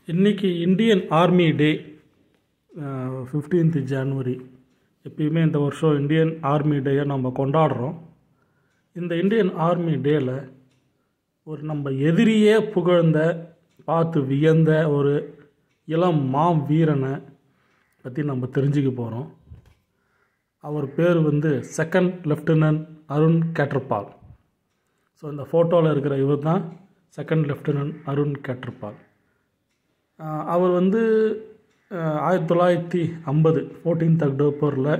இன்றைக்கி Indian Army Day fifteenth ஜனவரி எப்பயுமே இந்த வருஷம் இந்தியன் ஆர்மி டேயை நம்ம கொண்டாடுறோம் இந்த இந்தியன் ஆர்மி டேயில் ஒரு நம்ம எதிரியே புகழ்ந்த பார்த்து வியந்த ஒரு இளம் மாம் வீரனை பற்றி நம்ம தெரிஞ்சுக்க போகிறோம் அவர் பேர் வந்து second lieutenant Arun Khetarpal so இந்த ஃபோட்டோவில் இருக்கிற இவர் தான் செகண்ட் லெஃப்டினன்ட் அருண் கேட்டர்பால் ஆஹ் அவர் வந்து ஆஹ் ஆயிரத்தி தொள்ளாயிரத்தி ஐம்பது ஃபோர்டீன்த் அக்டோபரில்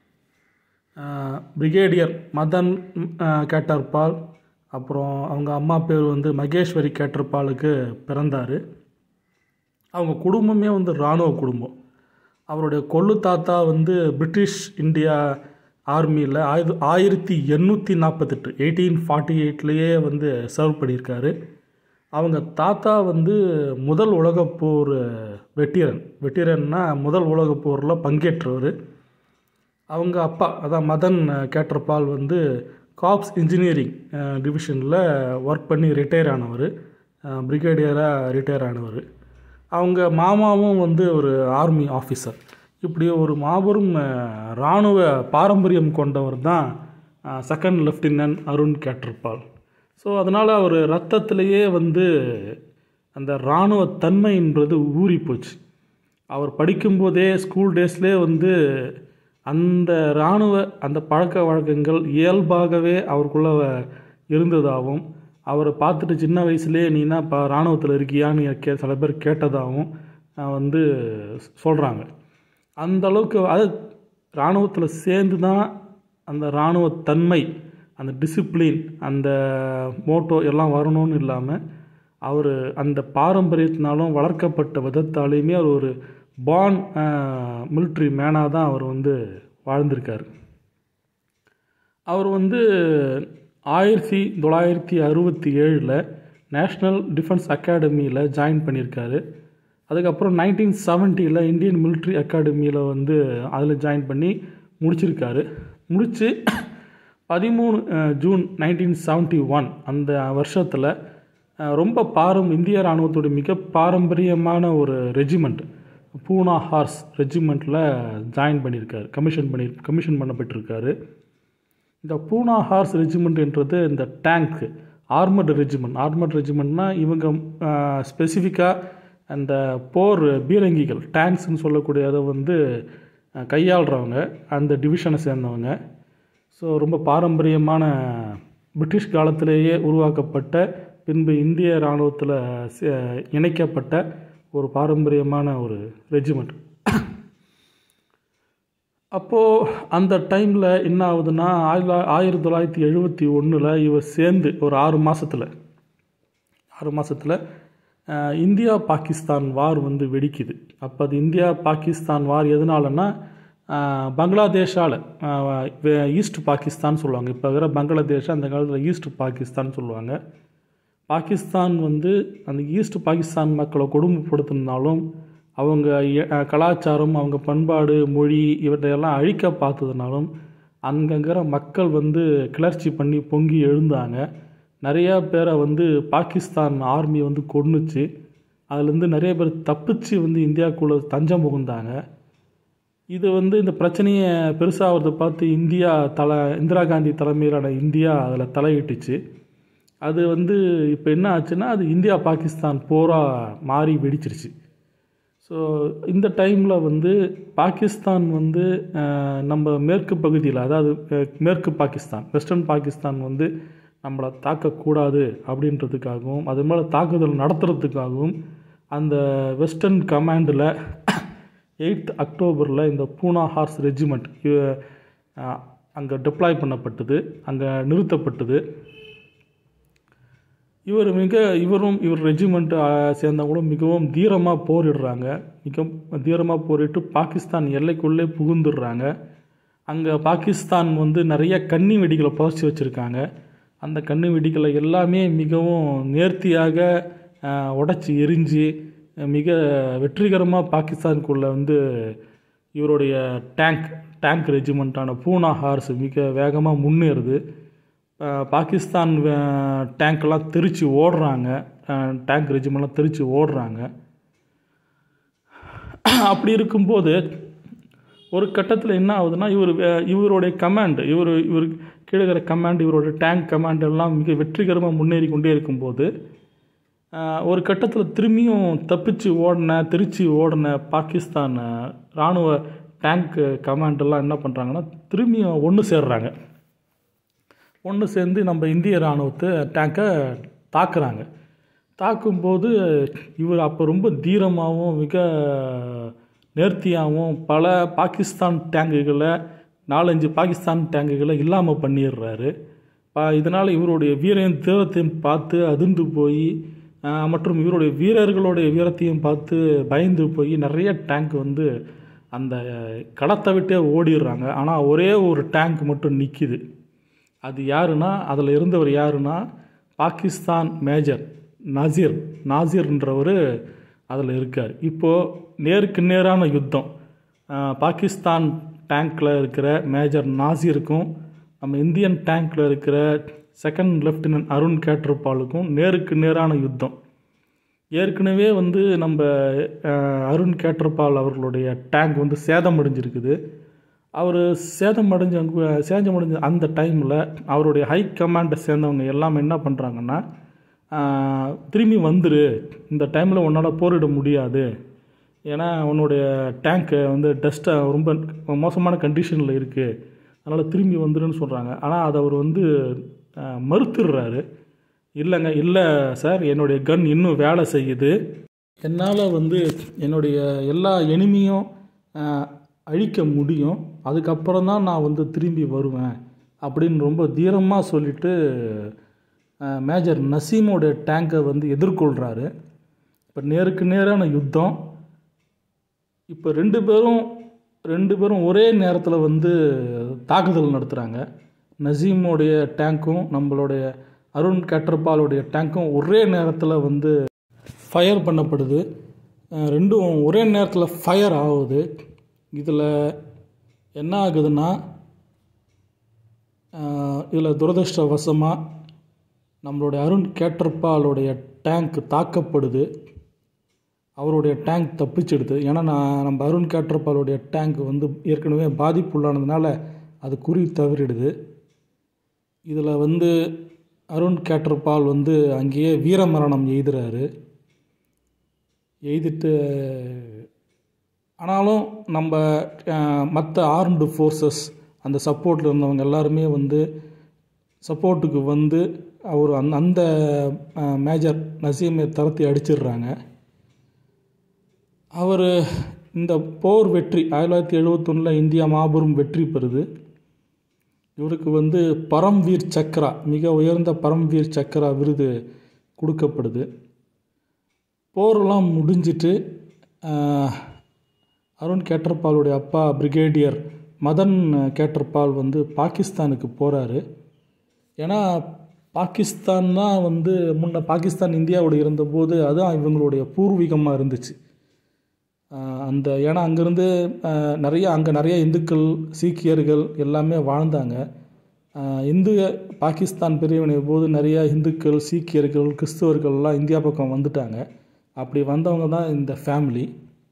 பிரிகேடியர் மதன் ஆஹ் கேட்டர்பால் அப்புறம் அவங்க அம்மா பேர் வந்து மகேஸ்வரி கேட்டர்பாலுக்கு பிறந்தார் அவங்க குடும்பமே வந்து இராணுவ குடும்பம் அவருடைய கொள்ளு தாத்தா வந்து பிரிட்டிஷ் இந்தியா ஆர்மியில் ஆயிர ஆயிரத்தி எண்ணூற்றி நாற்பத்தெட்டு எயிட்டீன் ஃபார்ட்டி எயிட்லேயே வந்து சர்வ் பண்ணியிருக்காரு அவங்க தாத்தா வந்து முதல் உலகப் போர் வெட்டிரன் வெட்டிரன்னா முதல் உலகப் போரில் பங்கேற்றவர் அவங்க அப்பா அதான் மதன் கேட்டர்பால் வந்து காப்ஸ் இன்ஜினியரிங் டிவிஷனில் ஒர்க் பண்ணி ரிட்டையர் ஆனவர் பிரிகேடியராக ரிட்டையர் ஆனவர் அவங்க மாமாவும் வந்து ஒரு ஆர்மி ஆஃபீஸர் இப்படி ஒரு மாபெரும் அஹ், இராணுவ பாரம்பரியம் கொண்டவர் தான் second lieutenant Arun Khetarpal so அதனால் அவர் ரத்தத்திலேயே வந்து அந்த இராணுவ தன்மைன்றது ஊறி போச்சு அவர் படிக்கும்போதே ஸ்கூல் டேஸ்லேயே வந்து அந்த இராணுவ அந்த பழக்க வழக்கங்கள் இயல்பாகவே அவருக்குள்ளே இருந்ததாகவும் அவரை பார்த்துட்டு சின்ன வயசுலேயே நீனா இப்போ இராணுவத்தில் இருக்கியான்னு கே சில பேர் கேட்டதாகவும் அஹ், வந்து சொல்கிறாங்க அந்த அளவுக்கு அது இராணுவத்தில் சேர்ந்து தான் அந்த இராணுவ தன்மை அந்த டிசிப்ளின் அந்த மோட்டோ எல்லாம் வரணும்னு இல்லாமல் அவர் அந்த பாரம்பரியத்தினாலும் வளர்க்கப்பட்ட விதத்தாலேயுமே அவர் ஒரு பான் மிலிட்ரி மேனாக தான் அவர் வந்து வாழ்ந்திருக்கார் அவர் வந்து ஆயிரத்தி தொள்ளாயிரத்தி அறுபத்தி ஏழில் நேஷ்னல் டிஃபென்ஸ் அகாடமியில் ஜாயின் பண்ணியிருக்காரு அதுக்கப்புறம் நைன்டீன் செவன்ட்டியில் இந்தியன் மிலிட்ரி அகாடமியில் வந்து அதில் ஜாயின் பண்ணி முடிச்சிருக்காரு முடித்து பதிமூணு அஹ், ஜூன் நைன்டீன் செவன்ட்டி ஒன் அந்த வருஷத்தில் அஹ், ரொம்ப பாரம் இந்திய இராணுவத்தோட மிக பாரம்பரியமான ஒரு ரெஜிமெண்ட் பூனா ஹார்ஸ் ரெஜிமெண்ட்டில் ஜாயின் பண்ணியிருக்காரு கமிஷன் பண்ணி கமிஷன் பண்ணப்பட்டிருக்காரு இந்த பூனா ஹார்ஸ் ரெஜிமெண்ட்ன்றது இந்த டேங்க் ஆர்மர்டு ரெஜிமெண்ட் ஆர்மர்டு ரெஜிமெண்ட்னா இவங்க ஸ்பெசிஃபிக்காக அந்த போர் பீரங்கிகள் டேங்க்ஸ்னு சொல்லக்கூடியதை வந்து அஹ், கையாளுறவங்க அந்த டிவிஷனை சேர்ந்தவங்க ஸோ ரொம்ப பாரம்பரியமான பிரிட்டிஷ் காலத்திலேயே உருவாக்கப்பட்ட பின்பு இந்திய இராணுவத்தில் இணைக்கப்பட்ட ஒரு பாரம்பரியமான ஒரு ரெஜிமெண்ட் அப்போது அந்த டைமில் என்ன ஆகுதுன்னா ஆயிரத்தி ஆயிரத்தி தொள்ளாயிரத்தி எழுபத்தி ஒன்றில் இவர் சேர்ந்து ஒரு ஆறு மாதத்தில் ஆறு மாதத்தில் இந்தியா பாகிஸ்தான் வார் வந்து வெடிக்குது அப்போ அது இந்தியா பாகிஸ்தான் வார் எதனாலன்னா அஹ், பங்களாதேஷால் அஹ், வே- ஈஸ்ட் பாகிஸ்தான் சொல்லுவாங்க இப்போ இருக்கிற பங்களாதேஷ் அந்த காலத்தில் ஈஸ்ட் பாகிஸ்தான் சொல்லுவாங்க பாகிஸ்தான் வந்து அந்த ஈஸ்ட் பாகிஸ்தான் மக்களை கொடுமைப்படுத்தினாலும் அவங்க எ- அஹ், கலாச்சாரம் அவங்க பண்பாடு மொழி இவற்றையெல்லாம் அழிக்க பார்த்ததுனாலும் அங்கங்கிற மக்கள் வந்து கிளர்ச்சி பண்ணி பொங்கி எழுந்தாங்க நிறையா பேரை வந்து பாகிஸ்தான் ஆர்மி வந்து கொன்னுச்சு அதுலேருந்து நிறைய பேர் தப்பிச்சு வந்து இந்தியாவுக்குள்ளே தஞ்சம் புகுந்தாங்க இது வந்து இந்த பிரச்சனையை பெருசாகிறத பார்த்து இந்தியா தலை இந்திரா காந்தி தலைமையிலான இந்தியா அதில் தலையிட்டுச்சு அது வந்து இப்போ என்ன ஆச்சுன்னா அது இந்தியா பாகிஸ்தான் போராக மாறி வெடிச்சிருச்சு ஸோ இந்த டைமில் வந்து பாகிஸ்தான் வந்து அஹ், நம்ம மேற்கு பகுதியில் அதாவது அஹ், மேற்கு பாகிஸ்தான் வெஸ்டர்ன் பாகிஸ்தான் வந்து நம்மளை தாக்கக்கூடாது அப்படின்றதுக்காகவும் அது மேலே தாக்குதல் நடத்துறதுக்காகவும் அந்த வெஸ்டர்ன் கமாண்டில் எயித் அக்டோபரில் இந்த பூனா ஹார்ஸ் ரெஜிமெண்ட் அங்கே டிப்ளாய் பண்ணப்பட்டது அங்கே நிறுத்தப்பட்டது இவர் மிக இவரும் இவர் ரெஜிமெண்ட் சேர்ந்தவங்களும் மிகவும் தீரமாக போரிடுறாங்க மிக தீரமாக போரிட்டு பாகிஸ்தான் எல்லைக்குள்ளே புகுந்துடுறாங்க அங்கே பாகிஸ்தான் வந்து நிறைய கன்னி வெடிகளை புதைச்சி வச்சுருக்காங்க அந்த கன்னி வெடிகளை எல்லாமே மிகவும் நேர்த்தியாக உடச்சி எரிஞ்சு மிக வெற்றிகரமாக பாகிஸ்தானுக்குள்ளே வந்து இவருடைய டேங்க் டேங்க் ரெஜிமெண்ட்டான பூனா ஹார்ஸ் மிக வேகமாக முன்னேறுது அஹ் பாகிஸ்தான் டேங்க்லாம் தெரித்து ஓடுறாங்க டேங்க் ரெஜிமெண்ட்லாம் தெரித்து ஓடுறாங்க அப்படி இருக்கும்போது ஒரு கட்டத்தில் என்ன ஆகுதுன்னா இவர் வே- இவருடைய கமாண்ட் இவர் இவர் கீழே இருக்கிற கமாண்ட் இவரோட டேங்க் கமாண்ட் எல்லாம் மிக வெற்றிகரமாக முன்னேறி கொண்டே இருக்கும்போது ஆஹ், ஒரு கட்டத்தில் திரும்பியும் தப்பிச்சு ஓடின திருச்சி ஓடின பாகிஸ்தான் இராணுவ டேங்க் கமாண்ட் எல்லாம் என்ன பண்ணுறாங்கன்னா திரும்பியும் ஒன்று சேர்றாங்க ஒன்று சேர்ந்து நம்ம இந்திய இராணுவத்தை டேங்கை தாக்குறாங்க தாக்கும்போது இவர் அப்போ ரொம்ப தீரமாகவும் மிக நேர்த்தியாகவும் பல பாகிஸ்தான் டேங்குகளை நாலஞ்சு பாகிஸ்தான் டேங்குகளை இல்லாமல் பண்ணிடுறாரு பா இதனால் இவருடைய வீரையும் தீரத்தையும் பார்த்து அதிர்ந்து போய் ஆஹ், மற்றும் இவருடைய வீரர்களுடைய வீரத்தையும் பார்த்து பயந்து போய் நிறைய டேங்க் வந்து அந்த களத்தை விட்டே ஓடிடுறாங்க ஆனால் ஒரே ஒரு டேங்க் மட்டும் நிற்கிது அது யாருன்னா அதில் இருந்தவர் யாருன்னா பாகிஸ்தான் மேஜர் நசீர் நாசிர்ன்றவர் அதில் இருக்கார் இப்போது நேருக்கு நேரான யுத்தம் ஆஹ், பாகிஸ்தான் டேங்க்கில் இருக்கிற மேஜர் நாசிருக்கும் நம்ம இந்தியன் டேங்க்கில் இருக்கிற செகண்ட் லெஃப்டினன்ட் அருண் கேட்ருப்பாலுக்கும் நேருக்கு நேரான யுத்தம் ஏற்கனவே வந்து நம்ம அஹ், அருண் கேட்ருப்பால் அவர்களுடைய டேங்க் வந்து சேதமடைஞ்சிருக்குது அவர் சேதமடைஞ்ச சேதமடைஞ்ச அந்த டைமில் அவருடைய ஹை கமாண்டை சேர்ந்தவங்க எல்லாமே என்ன பண்ணுறாங்கன்னா ஆஹ், திரும்பி வந்துரு இந்த டைமில் உன்னால் போரிட முடியாது ஏன்னா உன்னுடைய டேங்க்கு வந்து டஸ்ட்டாக ரொம்ப மோசமான கண்டிஷனில் இருக்குது அதனால் திரும்பி வந்துருன்னு சொல்கிறாங்க ஆனால் அதை அவர் வந்து ஆஹ், மறுத்துடுறாரு இல்லைங்க இல்லை சார் என்னுடைய கன் இன்னும் வேலை செய்யுது என்னால் வந்து என்னுடைய எல்லா எனிமியும் ஆஹ், அழிக்க முடியும் அதுக்கப்புறம் தான் நான் வந்து திரும்பி வருவேன் அப்படின்னு ரொம்ப தீரமாக சொல்லிட்டு ஆஹ், மேஜர் நசீமோட டேங்கை வந்து எதிர்கொள்கிறாரு இப்போ நேருக்கு நேரான யுத்தம் இப்போ ரெண்டு பேரும் ரெண்டு பேரும் ஒரே நேரத்தில் வந்து தாக்குதல் நடத்துகிறாங்க நசீமோடைய டேங்க்கும் நம்மளுடைய அருண் கேட்ரபாலுடைய டேங்க்கும் ஒரே நேரத்தில் வந்து ஃபயர் பண்ணப்படுது அஹ் ரெண்டும் ஒரே நேரத்தில் ஃபயர் ஆகுது இதில் என்ன ஆகுதுன்னா இதில் துரதிருஷ்டவசமாக நம்மளுடைய அருண் கேட்ரப்பாலுடைய டேங்க் தாக்கப்படுது அவருடைய டேங்க் தப்பிச்சிடுது ஏன்னா நான் நம்ம அருண் கேட்ரப்பாலுடைய டேங்க் வந்து ஏற்கனவே பாதிப்புள்ளானதுனால அது குறி தவறிடுது இதில் வந்து அருண் கேட்ரப்பால் வந்து அங்கேயே வீரமரணம் எய்துறாரு எய்திட்டு ஆனாலும் நம்ம மற்ற ஆர்ம்டு ஃபோர்ஸஸ் அந்த சப்போர்ட்டில் இருந்தவங்க எல்லாருமே வந்து சப்போர்ட்டுக்கு வந்து அவர் அந்த அந்த மேஜர் நசீமை தரத்தி அடிச்சிடுறாங்க அவர் இந்த போர் வெற்றி ஆயிரத்தி தொள்ளாயிரத்தி எழுபத்தொன்னில் இந்தியா மாபெரும் வெற்றி பெறுது இவருக்கு வந்து பரம்வீர் சக்ரா மிக உயர்ந்த பரம்வீர் சக்ரா விருது கொடுக்கப்படுது போரெல்லாம் முடிஞ்சிட்டு ஆஹ், அருண் கேட்டர்பாலுடைய அப்பா பிரிகேடியர் மதன் கேட்டர்பால் வந்து பாகிஸ்தானுக்கு போகிறாரு ஏன்னா பாகிஸ்தான் தான் வந்து முன்ன பாகிஸ்தான் இந்தியாவோட இருந்தபோது அதுதான் இவங்களுடைய பூர்வீகமாக இருந்துச்சு ஆஹ் அந்த ஏன்னா அங்கேருந்து நிறைய அங்கே நிறைய இந்துக்கள் சீக்கியர்கள் எல்லாமே வாழ்ந்தாங்க ஆஹ் இந்து பாகிஸ்தான் பிரிவினை போது நிறைய இந்துக்கள் சீக்கியர்கள் கிறிஸ்தவர்கள்லாம் இந்தியா பக்கம் வந்துட்டாங்க அப்படி வந்தவங்க தான் இந்த ஃபேமிலி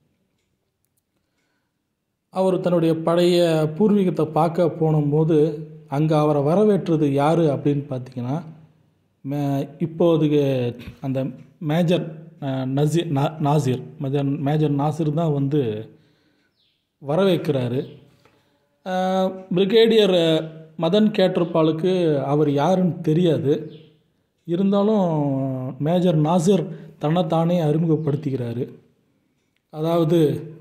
அவர் தன்னுடைய பழைய பூர்வீகத்தை பார்க்க போனும்போது அங்கே அவரை வரவேற்றது யார் அப்படின்னு பார்த்தீங்கன்னா மே இப்போதைக்கு அந்த மேஜர் அஹ், நசீர் நா- நாசிர் மேஜர் மேஜர் நாசிர் தான் வந்து வரவேற்கிறாரு அஹ், பிரிகேடியர் மதன் கேட்ருப்பாலுக்கு அவர் யாருன்னு தெரியாது இருந்தாலும் மேஜர் நாசிர் தன்னைத்தானே அறிமுகப்படுத்திக்கிறாரு அதாவது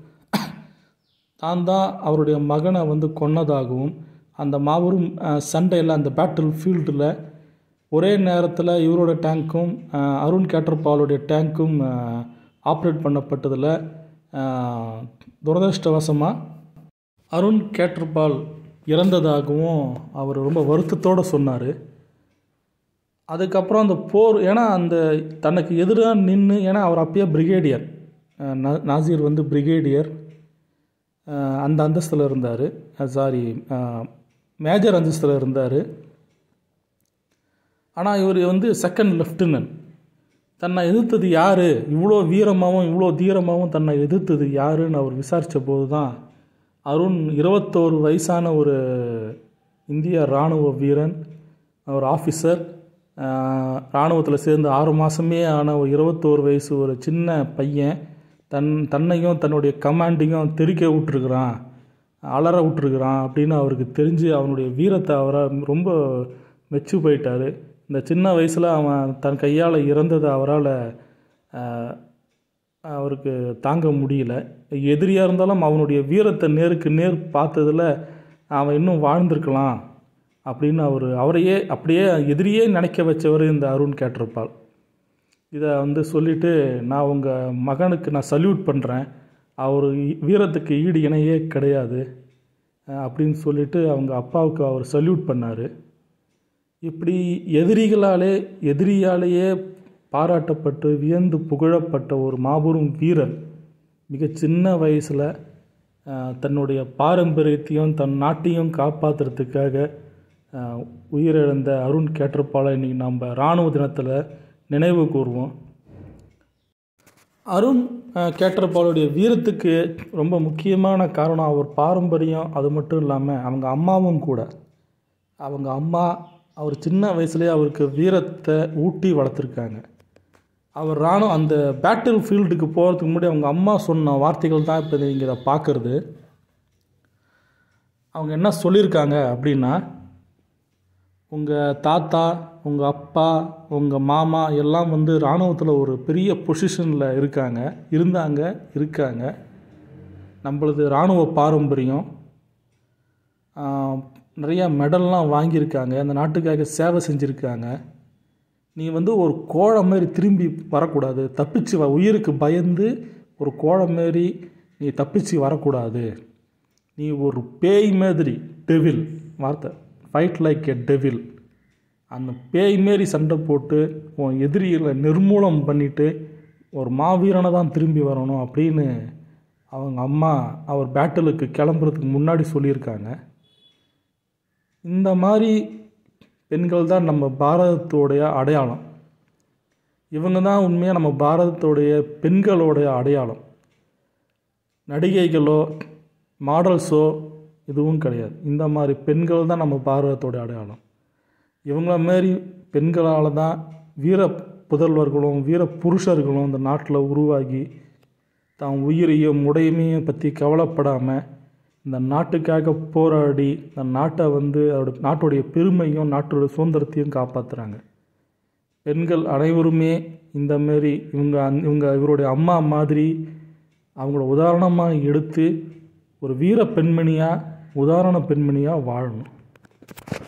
தான் தான் அவருடைய மகனை வந்து கொன்னதாகவும் அந்த மாபெரும் அஹ், சண்டையில் அந்த பேட்டில் ஃபீல்டில் ஒரே நேரத்தில் இவரோட டேங்க்கும் அஹ், அருண் கேட்டர்பாலுடைய டேங்க்கும் ஆப்ரேட் பண்ணப்பட்டதில் அஹ், துரதிர்ஷ்டவசமாக அருண் கேட்டர்பால் இறந்ததாகவும் அவர் ரொம்ப வருத்தத்தோடு சொன்னார் அதுக்கப்புறம் அந்த போர் ஏன்னா அந்த தனக்கு எதிராக நின்று ஏன்னா அவர் அப்பயே பிரிகேடியர் அஹ், நா- நாசீர் வந்து பிரிகேடியர் அஹ், அந்த அந்தஸ்தில் இருந்தார் சாரி மேஜர் அந்தஸ்தில் இருந்தார் ஆனால் இவர் வந்து செகண்ட் லெஃப்டினன்ட் தன்னை எதிர்த்தது யார் இவ்வளோ வீரமாகவும் இவ்வளோ தீரமாகவும் தன்னை எதிர்த்தது யாருன்னு அவர் விசாரித்த போது தான் அருண் இருபத்தோரு வயசான ஒரு இந்திய இராணுவ வீரன் ஒரு ஆஃபீஸர் இராணுவத்தில் சேர்ந்து ஆறு மாதமே ஆன ஒரு இருபத்தோரு வயசு ஒரு சின்ன பையன் தன் தன்னையும் தன்னுடைய கமாண்டிங்கும் தெறிக்க விட்டுருக்குறான் அலற விட்டுருக்குறான் அப்படின்னு அவருக்கு தெரிஞ்சு அவனுடைய வீரத்தை அவரை ரொம்ப மெச்சு போயிட்டார் இந்த சின்ன வயசில் அவன் தன் கையால் இறந்ததை அவரால் அவருக்கு தாங்க முடியல எதிரியாக இருந்தாலும் அவனுடைய வீரத்தை நேருக்கு நேர் பார்த்ததில் அவன் இன்னும் வாழ்ந்திருக்கலாம் அப்படின்னு அவர் அவரையே அப்படியே எதிரியே நினைக்க வச்சவர் இந்த அருண் கேட்டிருப்பாள் இதை வந்து சொல்லிவிட்டு நான் உங்கள் மகனுக்கு நான் சல்யூட் பண்ணுறேன் அவர் வீரத்துக்கு ஈடு இணையே கிடையாது அப்படின்னு சொல்லிட்டு அவங்க அப்பாவுக்கு அவர் சல்யூட் பண்ணார் இப்படி எதிரிகளாலே எதிரியாலேயே பாராட்டப்பட்டு வியந்து புகழப்பட்ட ஒரு மாபெரும் வீரன் மிக சின்ன வயசில் தன்னுடைய பாரம்பரியத்தையும் தன் நாட்டையும் காப்பாற்றுறதுக்காக உயிரிழந்த அருண் கேட்டிருப்பாளை இன்றைக்கி நம்ம இராணுவ தினத்தில் நினைவு கூறுவோம் அருண் கேட்டர்பாலுடைய வீரத்துக்கு ரொம்ப முக்கியமான காரணம் அவர் பாரம்பரியம் அது மட்டும் இல்லாமல் அவங்க அம்மாவும் கூட அவங்க அம்மா அவர் சின்ன வயசுலேயே அவருக்கு வீரத்தை ஊட்டி வளர்த்துருக்காங்க அவர் ராணுவ அந்த பேட்டில் ஃபீல்டுக்கு போகிறதுக்கு முன்னாடி அவங்க அம்மா சொன்ன வார்த்தைகள் தான் இப்போ நீங்கள் இதை பார்க்குறது அவங்க என்ன சொல்லியிருக்காங்க அப்படின்னா உங்கள் தாத்தா உங்கள் அப்பா உங்கள் மாமா எல்லாம் வந்து இராணுவத்தில் ஒரு பெரிய பொசிஷனில் இருக்காங்க இருந்தாங்க இருக்காங்க நம்மளது இராணுவ பாரம்பரியம் நிறையா மெடல்லாம் வாங்கியிருக்காங்க அந்த நாட்டுக்காக சேவை செஞ்சுருக்காங்க நீ வந்து ஒரு கோழை மாதிரி திரும்பி வரக்கூடாது தப்பிச்சு வ உயிருக்கு பயந்து ஒரு கோழை மாரி நீ தப்பிச்சு வரக்கூடாது நீ ஒரு பேய் மாதிரி டெவில் வார்த்தை ஃபைட் லைக் எ டெவில் அந்த பேய் மாரி சண்டை போட்டு உன் எதிரிகளை நிர்மூலம் பண்ணிவிட்டு ஒரு மாவீரனை தான் திரும்பி வரணும் அப்படின்னு அவங்க அம்மா அவர் பேட்டலுக்கு கிளம்புறதுக்கு முன்னாடி சொல்லியிருக்காங்க இந்த மாதிரி பெண்கள் தான் நம்ம பாரதத்தோடைய அடையாளம் இவங்க தான் உண்மையாக நம்ம பாரதத்தோடைய பெண்களோடைய அடையாளம் நடிகைகளோ மாடல்ஸோ எதுவும் கிடையாது இந்த மாதிரி பெண்கள் தான் நம்ம பாரதத்தோட அடையாளம் இவங்கள மாரி பெண்களால் தான் வீர புதல்வர்களும் வீர புருஷர்களும் இந்த நாட்டில் உருவாகி தான் உயிரையும் உடைமையும் பற்றி கவலைப்படாமல் இந்த நாட்டுக்காக போராடி இந்த நாட்டை வந்து அதோட நாட்டுடைய பெருமையும் நாட்டோட சுதந்திரத்தையும் காப்பாற்றுறாங்க பெண்கள் அனைவருமே இந்த மாரி இவங்க இவங்க இவருடைய அம்மா மாதிரி அவங்கள உதாரணமாக எடுத்து ஒரு வீர பெண்மணியாக உதாரண பெண்மணியாக வாழணும்